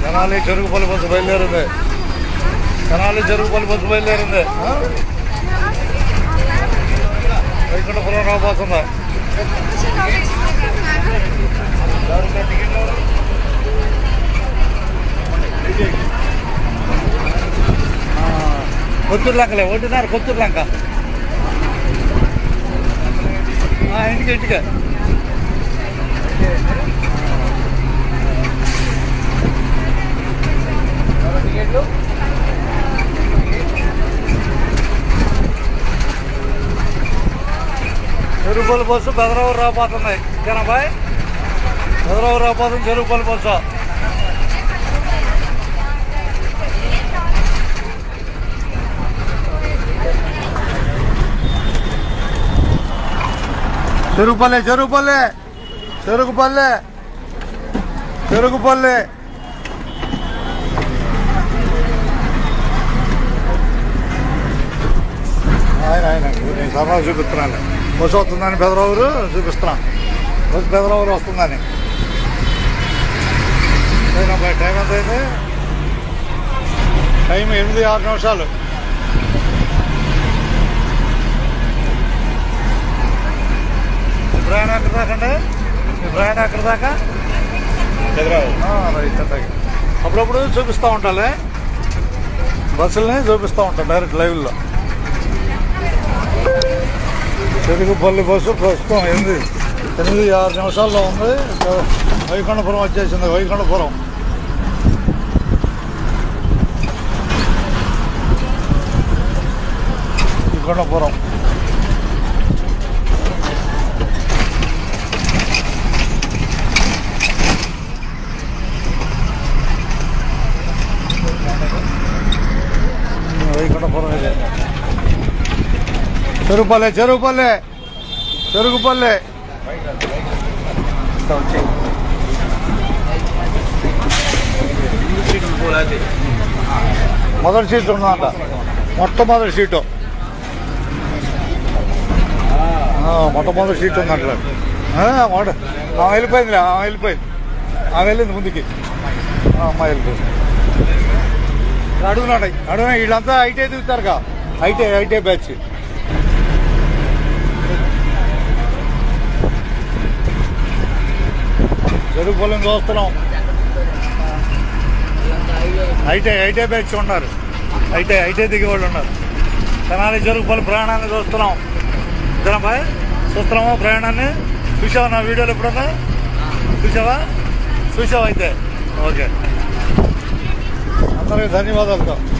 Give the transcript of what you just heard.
Tenali చెరుగుపల్లి bus బయలుదేరింది Tenali చెరుగుపల్లి bus బయలుదేరింది ఆ? వైకుంఠపురం రాబోతుంది ఆ, కొత్తూరు లంకలే ఒకటిన్నర కొత్తూరు లంక ఆ, ఇంటికి ఇంటికి చెరువుపల్లి బస్సు బెదరావు రాబోతుంది జనబాయ్ బెదరావు రాబోతుంది చెరువుపల్లి బస్సు చెరుకుపల్లె చెరుకుపల్లె చెరుకుపల్లె చెరుకుపల్లె ఆయన ఆయన నేను సభ చూపిస్తున్నాను బస్సు వస్తుందని పెదరావురు చూపిస్తున్నాను బస్సు పెదరావురు వస్తుందని అయినా బై టైం ఎంత అయింది టైం ఎనిమిది ఆరు నిమిషాలు ఈ ప్రయాణం ఎక్కడ దాకా అండి ఈ ప్రయాణం ఎక్కడ దాకా ఆ, రైట్ అట్టాగే అప్పుడప్పుడు చూపిస్తూ ఉంటాలే బస్సుల్ని చూపిస్తూ ఉంటాం డైరెక్ట్ లైవ్లో చెరుకుపల్లి బస్సు ప్రస్తుతం ఎనిమిది ఎనిమిది ఆరు నిమిషాల్లో ఉంది వైకుంఠపురం వచ్చేసింది వైకుంఠపురం వైకుంఠపురం వైకుంఠపురం ఇది చెరుకుపల్లె చెరుకుపల్లె చెరుకుపల్లె మొదటి సీట్ ఉన్నదంట మొట్టమొదటి సీటు ఆ, మొట్టమొదటి సీట్ ఉందంట ఆ, మొట్ట- ఆమె వెళ్ళిపోయిందిలే ఆమె వెళ్ళిపోయింది ఆమె వెళ్ళింది ముందుకి ఆ, అమ్మాయి వెళ్ళిపోయింది అడుగునాడు అడుగు వీళ్ళంతా ఐటీ దిగుతారుగా ఐటీ ఐటీ బ్యాచ్ చెరుకు పొలం చూస్తున్నాం ఐటీ ఐటీ బ్యాచ్ ఉన్నారు ఐటీ ఐటీ దిగే వాళ్ళు ఉన్నారు తెనాలి చెరుకు పొలం ప్రయాణాన్ని చూస్తున్నాం జనబాయ్ చూస్తున్నామా ప్రయాణాన్ని చూసావా నా వీడియోలు ఎప్పుడన్నా చూసావా చూసావా అయితే ఓకే అందరికి ధన్యవాదాలతో